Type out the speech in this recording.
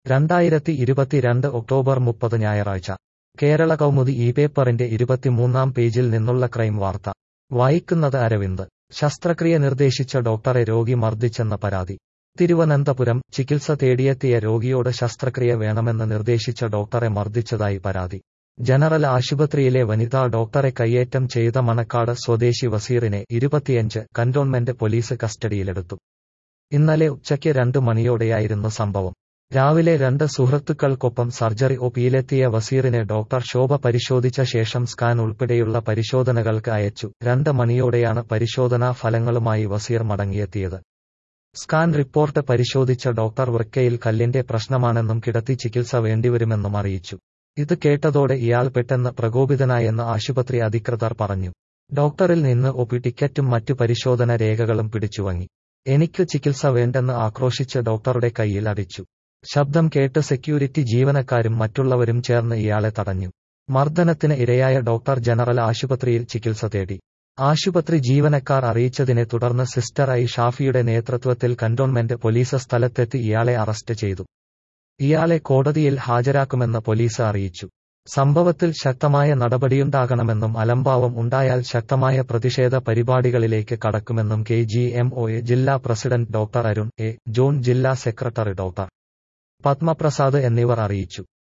രണ്ടായിരത്തി ഇരുപത്തിരണ്ട് ഒക്ടോബർ മുപ്പത് ഞായറാഴ്ച കേരള കൗമുദി ഈ പേപ്പറിന്റെ ഇരുപത്തിമൂന്നാം പേജിൽ നിന്നുള്ള ക്രൈം വാർത്ത വായിക്കുന്നത് അരവിന്ദ് ശസ്ത്രക്രിയ നിർദ്ദേശിച്ച ഡോക്ടറെ രോഗി മർദ്ദിച്ചെന്ന പരാതി തിരുവനന്തപുരം ചികിത്സ തേടിയെത്തിയ രോഗിയോട് ശസ്ത്രക്രിയ വേണമെന്ന് നിർദ്ദേശിച്ച ഡോക്ടറെ മർദ്ദിച്ചതായി പരാതി ജനറൽ ആശുപത്രിയിലെ വനിതാ ഡോക്ടറെ കയ്യേറ്റം ചെയ്ത മണക്കാട് സ്വദേശി വസീറിനെ ഇരുപത്തിയഞ്ച് കന്റോൺമെന്റ് പോലീസ് കസ്റ്റഡിയിലെടുത്തു ഇന്നലെ ഉച്ചയ്ക്ക് രണ്ട് മണിയോടെയായിരുന്നു സംഭവം രാവിലെ രണ്ട് സുഹൃത്തുക്കൾക്കൊപ്പം സർജറി ഒപിയിലെത്തിയ വസീറിനെ ഡോക്ടർ ശോഭ പരിശോധിച്ച ശേഷം സ്കാൻ ഉൾപ്പെടെയുള്ള പരിശോധനകൾക്ക് അയച്ചു രണ്ട് മണിയോടെയാണ് പരിശോധനാ ഫലങ്ങളുമായി വസീർ മടങ്ങിയെത്തിയത് സ്കാൻ റിപ്പോർട്ട് പരിശോധിച്ച ഡോക്ടർ വൃക്കയിൽ കല്ലിന്റെ പ്രശ്നമാണെന്നും കിടത്തി ചികിത്സ വേണ്ടിവരുമെന്നും അറിയിച്ചു ഇത് കേട്ടതോടെ ഇയാൾ പെട്ടെന്ന് പ്രകോപിതനായെന്ന് ആശുപത്രി അധികൃതർ പറഞ്ഞു ഡോക്ടറിൽ നിന്ന് ഒപി ടിക്കറ്റും മറ്റു പരിശോധന രേഖകളും പിടിച്ചുവാങ്ങി എനിക്ക് ചികിത്സ വേണ്ടെന്ന് ആക്രോശിച്ച് ഡോക്ടറുടെ കയ്യിൽ അടിച്ചു ശബ്ദം കേട്ട് സെക്യൂരിറ്റി ജീവനക്കാരും മറ്റുള്ളവരും ചേർന്ന് ഇയാളെ തടഞ്ഞു മർദ്ദനത്തിന് ഇരയായ ഡോക്ടർ ജനറൽ ആശുപത്രിയിൽ ചികിത്സ തേടി ആശുപത്രി ജീവനക്കാർ അറിയിച്ചതിനെ തുടർന്ന് സിസ്റ്റർ ഐ ഷാഫിയുടെ നേതൃത്വത്തിൽ കന്റോൺമെന്റ് പോലീസ് സ്ഥലത്തെത്തി ഇയാളെ അറസ്റ്റ് ചെയ്തു ഇയാളെ കോടതിയിൽ ഹാജരാക്കുമെന്ന് പോലീസ് അറിയിച്ചു സംഭവത്തിൽ ശക്തമായ നടപടിയുണ്ടാകണമെന്നും അലംഭാവം ഉണ്ടായാൽ ശക്തമായ പ്രതിഷേധ പരിപാടികളിലേക്ക് കടക്കുമെന്നും K G M O A ജില്ലാ president doctor Arun A John ജില്ലാ സെക്രട്ടറി ഡോക്ടർ പത്മപ്രസാദ് എന്നിവർ അറിയിച്ചു